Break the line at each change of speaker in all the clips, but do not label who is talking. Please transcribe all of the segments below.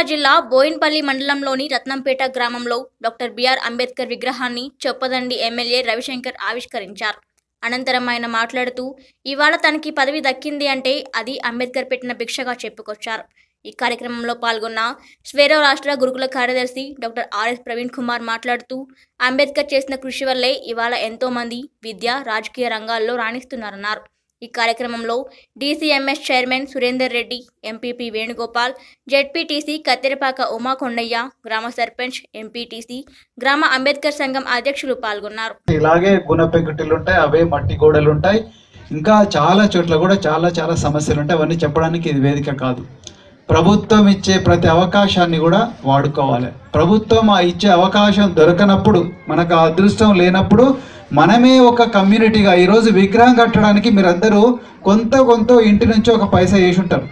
జిల్లా బోయిన్పల్లి మండలంలోని రత్నంపేట గ్రామంలో డాక్టర్ బిఆర్ అంబేద్కర్ విగ్రహాన్ని చొప్పదండి ఎమ్మెల్యే రవిశంకర్ ఆవిష్కరించారు అనంతరం ఆయన మాట్లాడుతూ ఇవాళ తనకి పదవి దక్కింది అంటే అది అంబేద్కర్ పెట్టిన భిక్షగా చెప్పుకొచ్చారు ఈ కార్యక్రమంలో పాల్గొన్న స్వేరో రాష్ట్ర గురుకుల కార్యదర్శి డాక్టర్ ఆర్ఎస్ ప్రవీణ్ కుమార్ మాట్లాడుతూ అంబేద్కర్ చేసిన కృషి వల్లే ఇవాళ ఎంతో మంది విద్య రాజకీయ రంగాల్లో రాణిస్తున్నారన్నారు ఈ కార్యక్రమంలో DCMS chairman Surender Reddy MPP Venugopal ZPTC Kattherapaka Uma Kondaiah గ్రామ సర్పంచ్ ఎంపీటీసీ గ్రామ అంబేద్కర్ సంఘం అధ్యక్షులు పాల్గొన్నారు
ఇలాగే గుణ పెంకుటిలు ఉంటాయి అవే మట్టి గోడలు ఉంటాయి ఇంకా చాలా చోట్ల కూడా చాలా చాలా సమస్యలు ఉంటాయి అవన్నీ చెప్పడానికి ఇది వేదిక కాదు ప్రభుత్వం ఇచ్చే ప్రతి అవకాశాన్ని కూడా వాడుకోవాలి ప్రభుత్వం ఆ ఇచ్చే అవకాశం దొరకనప్పుడు మనకు ఆ అదృష్టం లేనప్పుడు మనమే ఒక కమ్యూనిటీగా ఈరోజు విగ్రహం కట్టడానికి మీరందరూ కొంత కొంత ఇంటి నుంచి ఒక పైసా వేసి ఉంటారు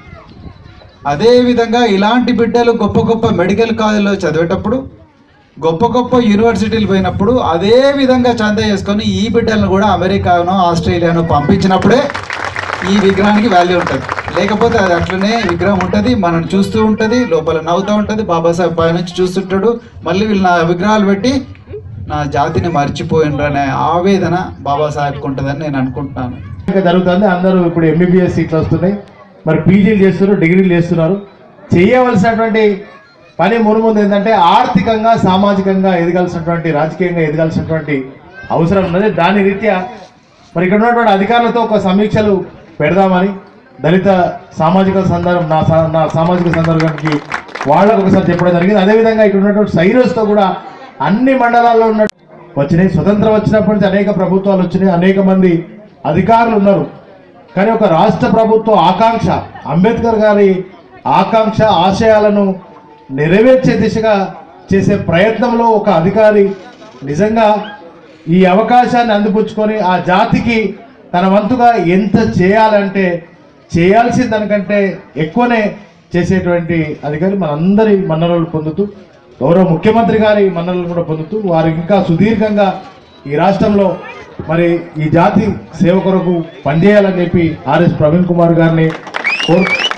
అదే విధంగా ఇలాంటి బిడ్డలు గొప్ప గొప్ప మెడికల్ కాలేజీలో చదివేటప్పుడు గొప్ప గొప్ప యూనివర్సిటీలు పోయినప్పుడు అదే విధంగా చందా చేసుకొని ఈ బిడ్డలను కూడా అమెరికానో ఆస్ట్రేలియానో పంపించినప్పుడే ఈ విగ్రహానికి వాల్యూ ఉంటుంది లేకపోతే అది అట్లనే విగ్రహం ఉంటుంది మనం చూస్తూ ఉంటుంది లోపల నవ్వుతూ ఉంటుంది బాబాసాహెబ్ పై నుంచి చూస్తుంటాడు మళ్ళీ వీళ్ళు నా విగ్రహాలు పెట్టి నా జాతిని మర్చిపోయినరు అనే ఆవేదన బాబాసాహెబ్కి ఉంటుందని నేను అనుకుంటున్నాను
ఇంకా జరుగుతుంది అందరూ ఇప్పుడు ఎంబీబీఎస్ సీట్లు వస్తున్నాయి మరి పీజీలు చేస్తున్నారు డిగ్రీలు చేస్తున్నారు చేయవలసినటువంటి పని మునుముందు ఏంటంటే ఆర్థికంగా సామాజికంగా ఎదగాల్సినటువంటి రాజకీయంగా ఎదగాల్సినటువంటి అవసరం ఉన్నది దాని రీత్యా మరి ఇక్కడ ఉన్నటువంటి అధికారులతో ఒక సమీక్షలు పెడదామని దళిత సామాజిక సందర్భం నా సా- నా సామాజిక సందర్భానికి వాళ్ళకు ఒకసారి చెప్పడం జరిగింది అదేవిధంగా ఇక్కడ ఉన్నటువంటి సైరోస్తో కూడా అన్ని మండలాల్లో ఉన్న వచ్చినాయి స్వతంత్రం వచ్చినప్పటి నుంచి అనేక ప్రభుత్వాలు వచ్చినాయి అనేక మంది అధికారులు ఉన్నారు కానీ ఒక రాష్ట్ర ప్రభుత్వ ఆకాంక్ష అంబేద్కర్ గారి ఆకాంక్ష ఆశయాలను నెరవేర్చే దిశగా చేసే ప్రయత్నంలో ఒక అధికారి నిజంగా ఈ అవకాశాన్ని అందిపుచ్చుకొని ఆ జాతికి తన వంతుగా ఎంత చేయాలంటే చేయాల్సిన దానికంటే ఎక్కువనే చేసేటువంటి అధికారి మనందరి మన్ననలు పొందుతూ గౌరవ ముఖ్యమంత్రి గారి మన్ననలు కూడా పొందుతూ వారు ఇంకా సుదీర్ఘంగా ఈ రాష్ట్రంలో మరి ఈ జాతి సేవ కొరకు పనిచేయాలని చెప్పి ఆర్ఎస్ ప్రవీణ్ కుమార్ గారిని కోరు